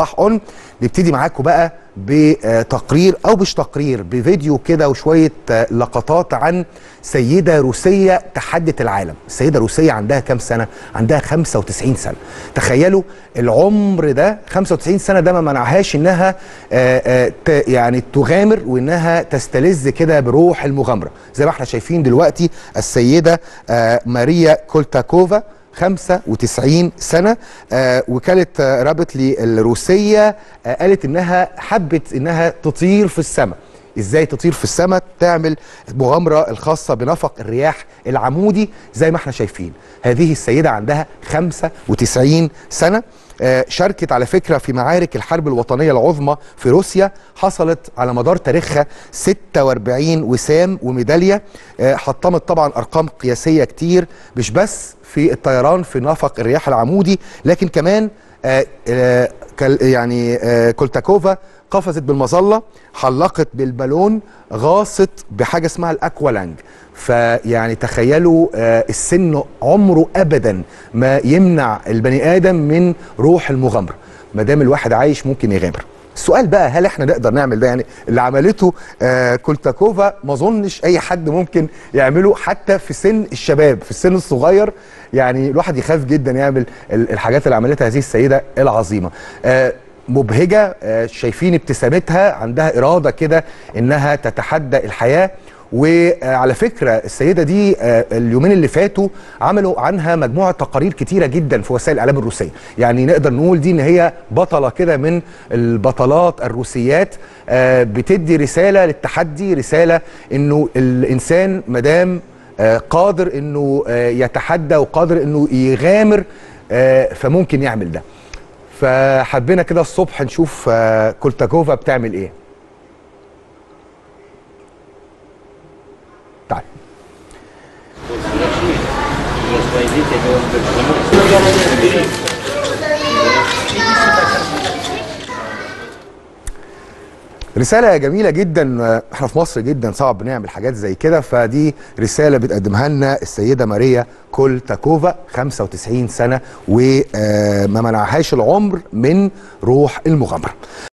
صباح اون نبتدي معاكم بقى بتقرير او مش تقرير بفيديو كده وشويه لقطات عن سيده روسيه تحدت العالم السيده روسيه عندها كام سنه عندها 95 سنه تخيلوا العمر ده 95 سنه ده ما منعهاش انها آآ آآ يعني تغامر وانها تستلذ كده بروح المغامره زي ما احنا شايفين دلوقتي السيده ماريا كولتاكوفا 95 سنه آه وكاله آه رابطلي الروسيه آه قالت انها حبت انها تطير في السماء ازاي تطير في السماء تعمل المغامره الخاصه بنفق الرياح العمودي زي ما احنا شايفين هذه السيده عندها 95 سنه آه شاركت على فكره في معارك الحرب الوطنيه العظمى في روسيا حصلت على مدار تاريخها 46 وسام وميداليه آه حطمت طبعا ارقام قياسيه كتير مش بس في الطيران في نفق الرياح العمودي لكن كمان آه يعني كولتاكوفا قفزت بالمظله حلقت بالبالون غاصت بحاجه اسمها الاكوالانج فيعني تخيلوا السن عمره ابدا ما يمنع البني ادم من روح المغامره ما دام الواحد عايش ممكن يغامر السؤال بقى هل احنا نقدر نعمل ده يعني اللي عملته آه كولتاكوفا ما اظنش اي حد ممكن يعمله حتى في سن الشباب في السن الصغير يعني الواحد يخاف جدا يعمل الحاجات اللي عملتها هذه السيده العظيمه آه مبهجه آه شايفين ابتسامتها عندها اراده كده انها تتحدى الحياه وعلى فكرة السيدة دي اليومين اللي فاتوا عملوا عنها مجموعة تقارير كتيرة جدا في وسائل الإعلام الروسية يعني نقدر نقول دي إن هي بطلة كده من البطلات الروسيات بتدي رسالة للتحدي رسالة إنه الإنسان مدام قادر إنه يتحدى وقادر إنه يغامر فممكن يعمل ده فحبينا كده الصبح نشوف كولتاكوفا بتعمل إيه تعال رسالة جميلة جدا احنا في مصر جدا صعب نعمل حاجات زي كده فدي رسالة بتقدمها لنا السيدة ماريا كولتاكوفا 95 سنة وما منعهاش العمر من روح المغامرة